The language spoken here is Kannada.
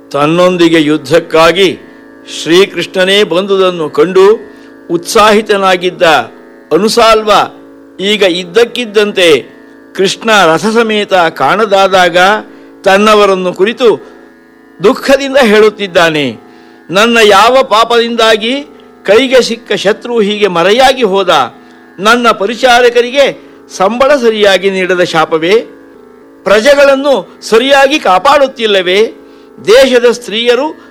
ತನ್ನೊಂದಿಗೆ ಯುದ್ಧಕ್ಕಾಗಿ ಶ್ರೀಕೃಷ್ಣನೇ ಬಂದುದನ್ನು ಕಂಡು ಉತ್ಸಾಹಿತನಾಗಿದ್ದ ಅನುಸಾಲ್ವ ಈಗ ಇದ್ದಕ್ಕಿದ್ದಂತೆ ಕೃಷ್ಣ ರಥ ಸಮೇತ ಕಾಣದಾದಾಗ ತನ್ನವರನ್ನು ಕುರಿತು ದುಃಖದಿಂದ ಹೇಳುತ್ತಿದ್ದಾನೆ ನನ್ನ ಯಾವ ಪಾಪದಿಂದಾಗಿ ಕೈಗೆ ಸಿಕ್ಕ ಶತ್ರು ಹೀಗೆ ಮರೆಯಾಗಿ ಹೋದ ನನ್ನ ಪರಿಚಾರಕರಿಗೆ ಸಂಬಳ ಸರಿಯಾಗಿ ನೀಡದ ಶಾಪವೇ ಪ್ರಜೆಗಳನ್ನು ಸರಿಯಾಗಿ ಕಾಪಾಡುತ್ತಿಲ್ಲವೇ ದೇಶದ ಸ್ತ್ರೀಯರು